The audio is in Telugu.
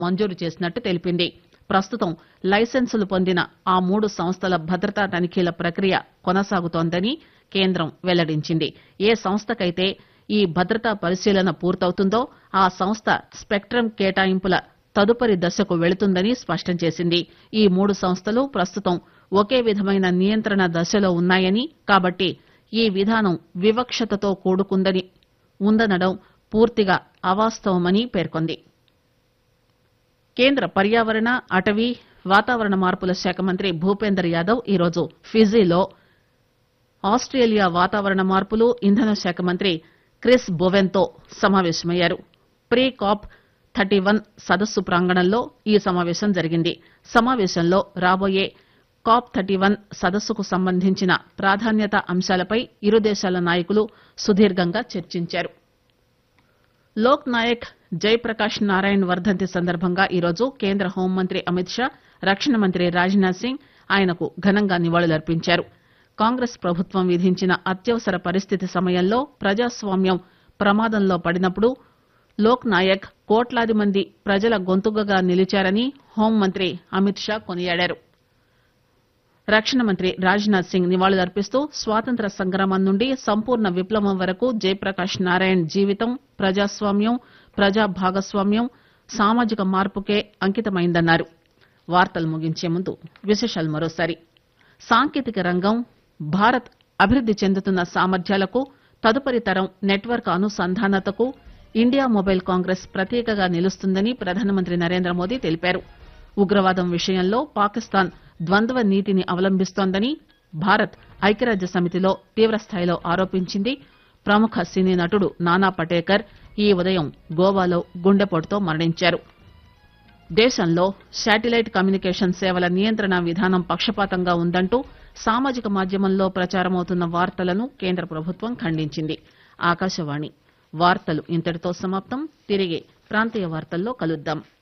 మంజూరు చేసినట్టు తెలిపింది ప్రస్తుతం లైసెన్సులు పొందిన ఆ మూడు సంస్థల భద్రతా తనిఖీల ప్రక్రియ కొనసాగుతోందని కేంద్రం వెల్లడించింది ఏ సంస్థకైతే ఈ భద్రతా పరిశీలన పూర్తవుతుందో ఆ సంస్థ స్పెక్ట్రమ్ కేటాయింపుల తదుపరి దశకు వెళుతుందని స్పష్టం చేసింది ఈ మూడు సంస్థలు ప్రస్తుతం ఒకే విధమైన నియంత్రణ దశలో ఉన్నాయని కాబట్టి ఈ విధానం వివక్షతతో కూడుకుందని ఉందనడం పూర్తిగా అవాస్తవమని పేర్కొంది కేంద్ర పర్యావరణ అటవీ వాతావరణ మార్పుల శాఖ మంత్రి భూపేందర్ యాదవ్ ఈరోజు ఫిజీలో ఆస్టేలియా వాతావరణ మార్పులు ఇంధన శాఖ మంత్రి క్రిస్ బొవెన్తో సమావేశమయ్యారు ప్రీ కాప్ థర్టీ వన్ సదస్సు ప్రాంగణంలో ఈ సమావేశం జరిగింది సమావేశంలో రాబోయే కాప్ థర్టీ వన్ సదస్సుకు సంబంధించిన ప్రాధాన్యత అంశాలపై ఇరు దేశాల నాయకులు సుదీర్ఘంగా చర్చించారు లోక్ నాయక్ జయప్రకాష్ నారాయణ్ వర్దంతి సందర్భంగా ఈరోజు కేంద్ర హోంమంత్రి అమిత్ షా రక్షణ మంత్రి రాజ్నాథ్ సింగ్ ఆయనకు ఘనంగా నివాళులర్పించారు కాంగ్రెస్ ప్రభుత్వం విధించిన అత్యవసర పరిస్థితి సమయంలో ప్రజాస్వామ్యం ప్రమాదంలో పడినప్పుడు లోక్ నాయక్ కోట్లాది మంది ప్రజల గొంతుకగా నిలిచారని హోంమంత్రి అమిత్ షా కొనియాడారు రక్షణ మంత్రి రాజ్నాథ్ సింగ్ నివాళులర్పిస్తూ స్వాతంత్ర సంగ్రామం నుండి సంపూర్ణ విప్లవం వరకు జయప్రకాష్ నారాయణ్ జీవితం ప్రజాస్వామ్యం ప్రజా భాగస్వామ్యం సామాజిక మార్పుకే అంకితమైందన్నారు వార్తలు ముగించే ముందు విశేషాలు మరోసారి సాంకేతిక రంగం భారత్ అభివృద్ది చెందుతున్న సామర్థ్యాలకు తదుపరి తరం నెట్వర్క్ అనుసంధానతకు ఇండియా మొబైల్ కాంగ్రెస్ ప్రతీకగా నిలుస్తుందని ప్రధానమంత్రి నరేంద్ర మోదీ తెలిపారు ఉగ్రవాదం విషయంలో పాకిస్తాన్ ద్వంద్వ నీతిని అవలంబిస్తోందని భారత్ ఐక్యరాజ్య సమితిలో తీవ్రస్థాయిలో ఆరోపించింది ప్రముఖ సినీ నటుడు నానా పటేకర్ ఈ ఉదయం గోవాలో గుండెపోటుతో మరణించారు దేశంలో శాటిలైట్ కమ్యూనికేషన్ సేవల నియంత్రణ విధానం పక్షపాతంగా ఉందంటూ సామాజిక మాధ్యమంలో ప్రచారమవుతున్న వార్తలను కేంద్ర ప్రభుత్వం ఖండించింది ఆకాశవాణి వార్తలు ఇంతటితో సమాప్తం తిరిగి ప్రాంతీయ వార్తల్లో కలుద్దాం